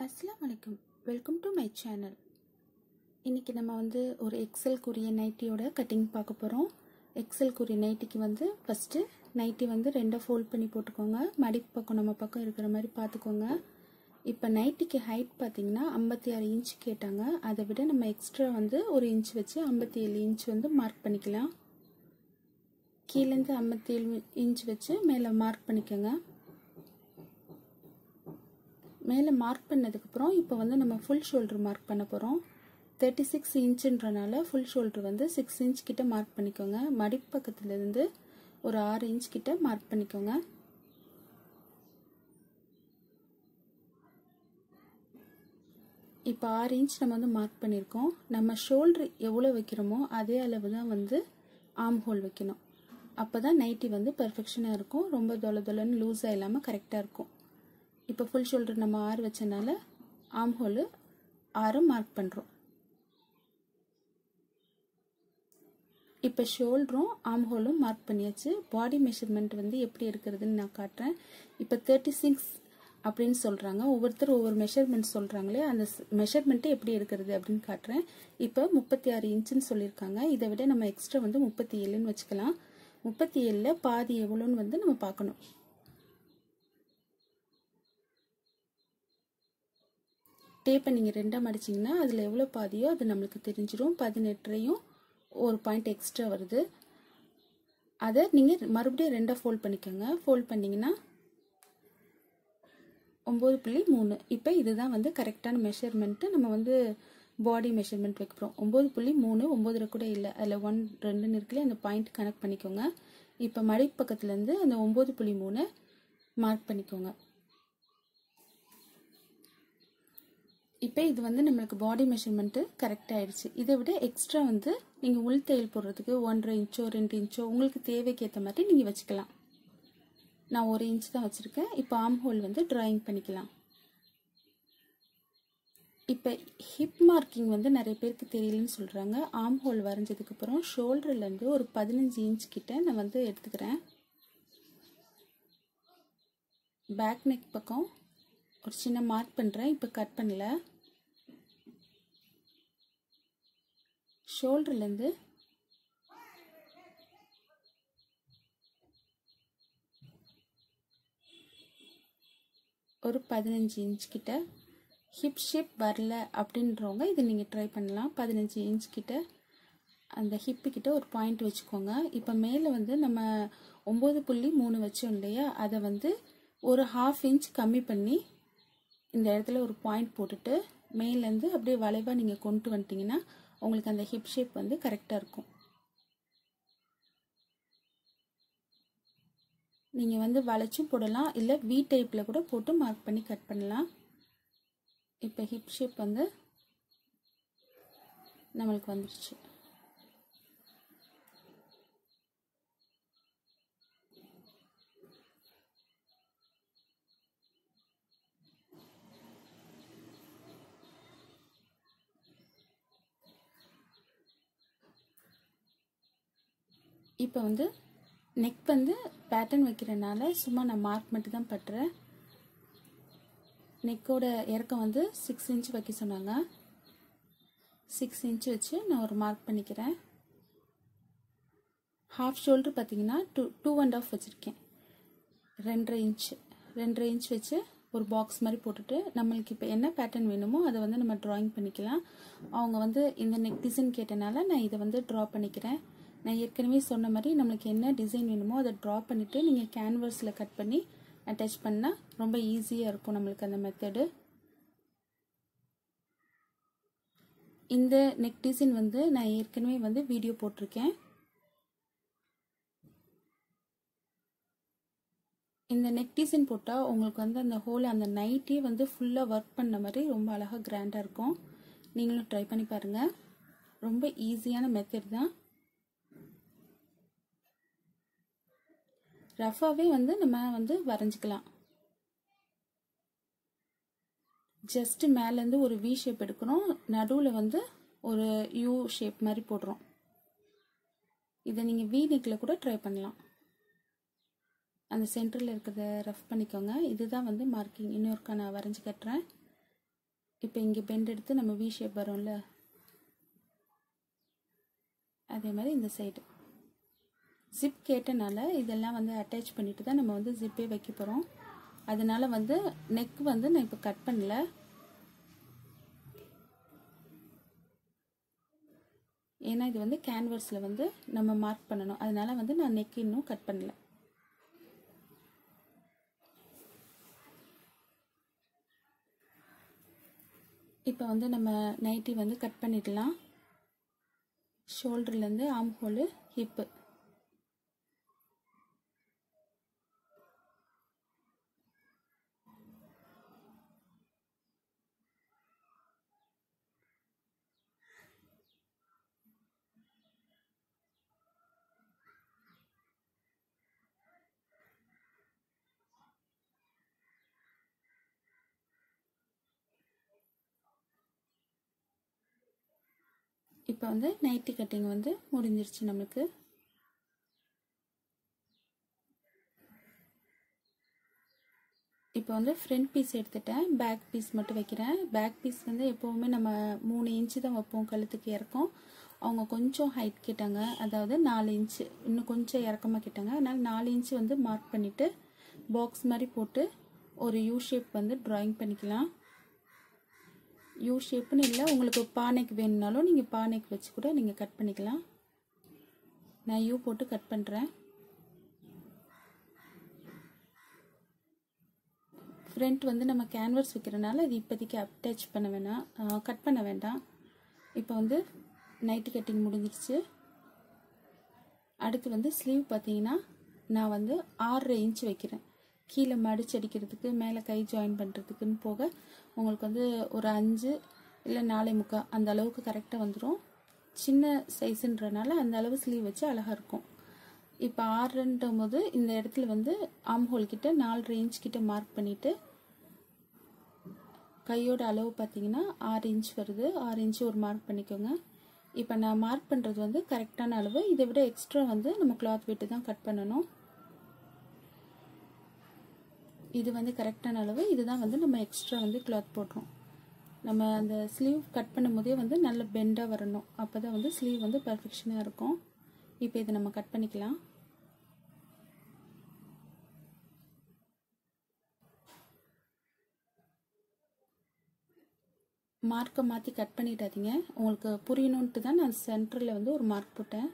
அஸ்ஸலாமு அலைக்கும் welcome to my channel இன்றைக்கி நம்ம வந்து ஒரு எக்ஸல் குறிய நைட்டியோட கட்டிங் பார்க்க போகிறோம் எக்ஸல் குறிய நைட்டிக்கு வந்து ஃபஸ்ட்டு நைட்டி வந்து ரெண்டாக ஃபோல்ட் பண்ணி போட்டுக்கோங்க மடிப்பு பக்கம் நம்ம பக்கம் இருக்கிற மாதிரி பார்த்துக்கோங்க இப்போ நைட்டிக்கு ஹைட் பார்த்தீங்கன்னா ஐம்பத்தி ஆறு இன்ச் கேட்டாங்க அதை விட நம்ம எக்ஸ்ட்ரா வந்து ஒரு இன்ச் வச்சு ஐம்பத்தி ஏழு இன்ச் வந்து மார்க் பண்ணிக்கலாம் கீழேருந்து ஐம்பத்தி ஏழு இன்ச் வச்சு மேலே மார்க் பண்ணிக்கோங்க மேலே மார்க் பண்ணதுக்கப்புறம் இப்போ வந்து நம்ம ஃபுல் ஷோல்டர் மார்க் பண்ண போகிறோம் தேர்ட்டி சிக்ஸ் இன்ச்சுன்றனால ஃபுல் ஷோல்டர் வந்து சிக்ஸ் இன்ச் கிட்ட மார்க் பண்ணிக்கோங்க மடிப்பு பக்கத்துலேருந்து ஒரு ஆறு இன்ச் கிட்ட மார்க் பண்ணிக்கோங்க இப்போ ஆறு இன்ச் நம்ம வந்து மார்க் பண்ணியிருக்கோம் நம்ம ஷோல்டர் எவ்வளோ வைக்கிறோமோ அதே அளவு தான் வந்து ஆம் ஹோல் வைக்கணும் அப்போ தான் நைட்டி வந்து பர்ஃபெக்ஷனாக இருக்கும் ரொம்ப தொலை தொலைன்னு லூஸாக இல்லாமல் கரெக்டாக இருக்கும் இப்போ ஃபுல் ஷோல்டர் நம்ம ஆறு வச்சனால ஆம் ஹோலு ஆறு மார்க் பண்ணுறோம் இப்போ ஷோல்டரும் ஆம் ஹோலும் மார்க் பண்ணியாச்சு பாடி மெஷர்மெண்ட் வந்து எப்படி இருக்கிறதுன்னு நான் காட்டுறேன் இப்போ தேர்ட்டி சிக்ஸ் அப்படின்னு சொல்கிறாங்க ஒவ்வொருத்தர் ஒவ்வொரு மெஷர்மெண்ட் சொல்கிறாங்களே அந்த மெஷர்மெண்ட்டு எப்படி எடுக்கிறது அப்படின்னு காட்டுறேன் இப்போ முப்பத்தி ஆறு இன்ச்சுன்னு சொல்லியிருக்காங்க இதை விட நம்ம எக்ஸ்ட்ரா வந்து முப்பத்தி ஏழுன்னு வச்சுக்கலாம் முப்பத்தி ஏழில் பாதி எவ்வளோன்னு வந்து நம்ம பார்க்கணும் டேப்பை நீங்கள் ரெண்டாக மடிச்சிங்கன்னா அதில் எவ்வளோ பாதியோ அது நம்மளுக்கு தெரிஞ்சிடும் பதினெட்டுலையும் ஒரு பாயிண்ட் எக்ஸ்ட்ரா வருது அதை நீங்கள் மறுபடியும் ரெண்டாக ஃபோல்ட் பண்ணிக்கோங்க ஃபோல்ட் பண்ணிங்கன்னா ஒம்பது புள்ளி மூணு இப்போ இதுதான் வந்து கரெக்டான மெஷர்மெண்ட்டு நம்ம வந்து பாடி மெஷர்மெண்ட் வைக்க போகிறோம் ஒம்பது புள்ளி மூணு ஒம்பதுல கூட இல்லை அதில் ஒன் ரெண்டுன்னு இருக்குல்ல அந்த பாயிண்ட் கனெக்ட் பண்ணிக்கோங்க இப்போ மடி பக்கத்துலேருந்து அந்த ஒம்பது புள்ளி மூணு மார்க் பண்ணிக்கோங்க இப்போ இது வந்து நம்மளுக்கு பாடி மெஷர்மெண்ட்டு கரெக்ட் ஆயிடுச்சு இதை விட எக்ஸ்ட்ரா வந்து நீங்கள் உள் தையல் போடுறதுக்கு ஒன்றரை இன்ச்சோ ரெண்டு இன்ச்சோ உங்களுக்கு தேவைக்கு ஏற்ற மாதிரி நீங்கள் வச்சுக்கலாம் நான் ஒரு இன்ச் தான் வச்சுருக்கேன் இப்போ ஆம் ஹோல் வந்து ட்ராயிங் பண்ணிக்கலாம் இப்போ ஹிப் மார்க்கிங் வந்து நிறைய பேருக்கு தெரியலன்னு சொல்கிறாங்க ஆம் ஹோல் வரைஞ்சதுக்கப்புறம் ஷோல்டர்லேருந்து ஒரு பதினஞ்சு இன்ச் கிட்ட நான் வந்து எடுத்துக்கிறேன் பேக் நெக் பக்கம் ஒரு சின்ன மார்க் பண்ணுறேன் இப்போ கட் பண்ணல ஷோல்டர்லேருந்து ஒரு பதினஞ்சு இன்ச் கிட்ட ஹிப் ஷேப் வரல அப்படின்றவங்க இதை நீங்கள் ட்ரை பண்ணலாம் பதினஞ்சு இன்ச் கிட்ட அந்த ஹிப்பு கிட்ட ஒரு பாயிண்ட் வச்சுக்கோங்க இப்போ மேலே வந்து நம்ம ஒம்பது புள்ளி மூணு வச்சோம் இல்லையா அதை வந்து ஒரு ஹாஃப் இன்ச் கம்மி பண்ணி இந்த இடத்துல ஒரு பாயிண்ட் போட்டுட்டு மேலேருந்து அப்படியே வளைவாக நீங்கள் கொண்டு வந்துட்டிங்கன்னா உங்களுக்கு அந்த ஹிப் ஷேப் வந்து கரெக்டாக இருக்கும் நீங்கள் வந்து வளைச்சும் போடலாம் இல்லை வி டைப்பில் கூட போட்டு மார்க் பண்ணி கட் பண்ணலாம் இப்போ ஹிப் ஷேப் வந்து நம்மளுக்கு வந்துடுச்சு இப்போ வந்து நெக் வந்து பேட்டர்ன் வைக்கிறனால சும்மா நான் மார்க் மட்டும் தான் பட்டுறேன் நெக்கோட இறக்கம் வந்து சிக்ஸ் இன்ச் வைக்க சொன்னாங்க சிக்ஸ் இன்ச் வச்சு நான் ஒரு மார்க் பண்ணிக்கிறேன் ஹாஃப் ஷோல்டர் பார்த்தீங்கன்னா டூ டூ அண்ட் ஆஃப் வச்சுருக்கேன் ரெண்டரை இன்ச் ரெண்டரை இன்ச் வச்சு ஒரு பாக்ஸ் மாதிரி போட்டுட்டு நம்மளுக்கு இப்போ என்ன பேட்டர்ன் வேணுமோ அதை வந்து நம்ம ட்ராயிங் பண்ணிக்கலாம் அவங்க வந்து இந்த நெக் டிசைன் கேட்டனால நான் இதை வந்து ட்ரா பண்ணிக்கிறேன் நான் ஏற்கனவே சொன்ன மாதிரி நம்மளுக்கு என்ன டிசைன் வேணுமோ அதை ட்ரா பண்ணிவிட்டு நீங்கள் கேன்வஸில் கட் பண்ணி அட்டாச் பண்ணால் ரொம்ப ஈஸியாக இருக்கும் நம்மளுக்கு அந்த மெத்தடு இந்த நெக் டிசைன் வந்து நான் ஏற்கனவே வந்து வீடியோ போட்டிருக்கேன் இந்த நெக் டிசைன் போட்டால் உங்களுக்கு வந்து அந்த ஹோல் அந்த நைட்டே வந்து ஃபுல்லாக ஒர்க் பண்ண மாதிரி ரொம்ப அழகாக கிராண்டாக இருக்கும் நீங்களும் ட்ரை பண்ணி பாருங்கள் ரொம்ப ஈஸியான மெத்தட் தான் ரஃபாகவே வந்து நம்ம வந்து வரைஞ்சிக்கலாம் ஜஸ்ட் மேலேருந்து ஒரு வி ஷேப் எடுக்கணும் நடுவில் வந்து ஒரு யூ ஷேப் மாதிரி போடுறோம் இதை நீங்கள் வி நெக்கில் கூட ட்ரை பண்ணலாம் அந்த சென்டரில் இருக்கிறத ரஃப் பண்ணிக்கோங்க இதுதான் வந்து மார்க்கிங் இன்னொருக்கா நான் வரைஞ்சி கட்டுறேன் இப்போ இங்கே பெண்ட் எடுத்து நம்ம வி ஷேப் வரோம்ல அதே மாதிரி இந்த சைடு ஜிப் கேட்டனால இதெல்லாம் வந்து அட்டாச் பண்ணிட்டு தான் நம்ம வந்து ஜிப்பே வைக்க போகிறோம் அதனால வந்து நெக் வந்து நான் இப்போ கட் பண்ணல ஏன்னா இது வந்து கேன்வர்ஸில் வந்து நம்ம மார்க் பண்ணணும் அதனால வந்து நான் நெக் இன்னும் கட் பண்ணல இப்போ வந்து நம்ம நைட்டி வந்து கட் பண்ணிடலாம் ஷோல்டர்லேருந்து ஆம் ஹோலு ஹிப்பு இப்போ வந்து நைட்டி கட்டிங் வந்து முடிஞ்சிருச்சு நம்மளுக்கு இப்போ வந்து ஃப்ரண்ட் பீஸ் எடுத்துட்டேன் பேக் பீஸ் மட்டும் வைக்கிறேன் பேக் பீஸ் வந்து எப்போவுமே நம்ம மூணு இன்ச்சு தான் வைப்போம் கழுத்துக்கு இறக்கும் அவங்க கொஞ்சம் ஹைட் கேட்டாங்க அதாவது நாலு இன்ச்சு இன்னும் கொஞ்சம் இறக்கமாக கேட்டாங்க அதனால் நாலு இன்ச்சு வந்து மார்க் பண்ணிவிட்டு பாக்ஸ் மாதிரி போட்டு ஒரு யூ ஷேப் வந்து ட்ராயிங் பண்ணிக்கலாம் யூ ஷேப்புன்னு இல்லை உங்களுக்கு பானைக்கு வேணும்னாலும் நீங்கள் பானைக்கு வச்சு கூட நீங்கள் கட் பண்ணிக்கலாம் நான் யூ போட்டு கட் பண்ணுறேன் ஃப்ரண்ட் வந்து நம்ம கேன்வஸ் வைக்கிறனால அது இப்போதைக்கு அட்டாச் பண்ண வேணாம் கட் பண்ண வேண்டாம் இப்போ வந்து நைட்டி கட்டிங் முடிஞ்சிருச்சு அடுத்து வந்து ஸ்லீவ் பார்த்தீங்கன்னா நான் வந்து ஆறரை இன்ச் வைக்கிறேன் கீழே மடிச்சு அடிக்கிறதுக்கு மேலே கை ஜாயின் பண்ணுறதுக்குன்னு போக உங்களுக்கு வந்து ஒரு அஞ்சு இல்லை நாலே முக்கால் அந்த அளவுக்கு கரெக்டாக வந்துடும் சின்ன சைஸுன்றனால அந்த அளவு ஸ்லீவ் வச்சு அழகாக இருக்கும் இப்போ ஆறுன்ற போது இந்த இடத்துல வந்து ஆம் ஹோல் கிட்ட நாலரை இன்ச் கிட்ட மார்க் பண்ணிவிட்டு கையோட அளவு பார்த்தீங்கன்னா ஆறு இன்ச் வருது ஆறு இன்ச் ஒரு மார்க் பண்ணிக்கோங்க இப்போ நான் மார்க் பண்ணுறது வந்து கரெக்டான அளவு இதை விட எக்ஸ்ட்ரா வந்து நம்ம கிளாத் விட்டு தான் கட் பண்ணணும் இது வந்து கரெக்டான அளவு இதுதான் வந்து நம்ம எக்ஸ்ட்ரா வந்து கிளாத் போடுறோம் நம்ம அந்த ஸ்லீவ் கட் பண்ணும் போதே வந்து நல்ல பெண்டாக வரணும் அப்போ தான் வந்து ஸ்லீவ் வந்து பர்ஃபெக்ஷனாக இருக்கும் இப்போ இதை நம்ம கட் பண்ணிக்கலாம் மார்க்கை மாற்றி கட் பண்ணிடாதீங்க உங்களுக்கு புரியணுன்ட்டு தான் நான் சென்டரில் வந்து ஒரு மார்க் போட்டேன்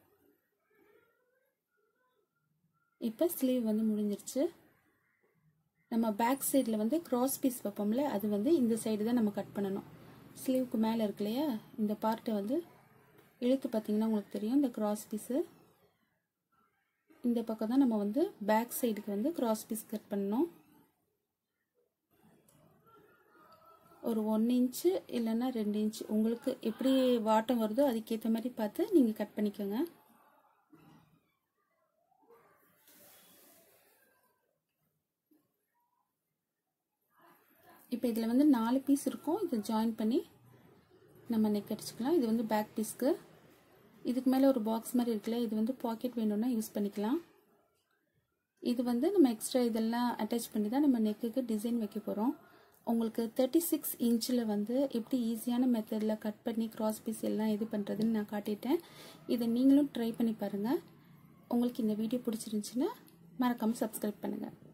இப்போ ஸ்லீவ் வந்து முடிஞ்சிருச்சு நம்ம பேக் சைடில் வந்து க்ராஸ் பீஸ் வைப்போம்ல அது வந்து இந்த சைடு தான் நம்ம கட் பண்ணணும் ஸ்லீவுக்கு மேலே இருக்கு இல்லையா இந்த பார்ட்டை வந்து இழுத்து பார்த்தீங்கன்னா உங்களுக்கு தெரியும் இந்த க்ராஸ் பீஸு இந்த பக்கம் தான் நம்ம வந்து பேக் சைடுக்கு வந்து க்ராஸ் பீஸ் கட் பண்ணணும் ஒரு ஒன் இன்ச்சு இல்லைன்னா ரெண்டு இன்ச்சு உங்களுக்கு எப்படி வாட்டம் வருதோ அதுக்கேற்ற மாதிரி பார்த்து நீங்கள் கட் பண்ணிக்கோங்க இப்போ இதில் வந்து நாலு பீஸ் இருக்கும் இதை ஜாயின் பண்ணி நம்ம நெக் அடிச்சுக்கலாம் இது வந்து பேக் பீஸ்க்கு இதுக்கு மேலே ஒரு பாக்ஸ் மாதிரி இருக்குல்ல இது வந்து பாக்கெட் வேணும்னா யூஸ் பண்ணிக்கலாம் இது வந்து நம்ம எக்ஸ்ட்ரா இதெல்லாம் அட்டாச் பண்ணி தான் நம்ம நெக்குக்கு டிசைன் வைக்க போகிறோம் உங்களுக்கு தேர்ட்டி சிக்ஸ் இன்ச்சில் வந்து எப்படி ஈஸியான மெத்தடில் கட் பண்ணி கிராஸ் பீஸ் எல்லாம் இது பண்ணுறதுன்னு நான் காட்டிட்டேன் இதை நீங்களும் ட்ரை பண்ணி பாருங்கள் உங்களுக்கு இந்த வீடியோ பிடிச்சிருந்துச்சின்னா மறக்காமல் சப்ஸ்கிரைப் பண்ணுங்கள்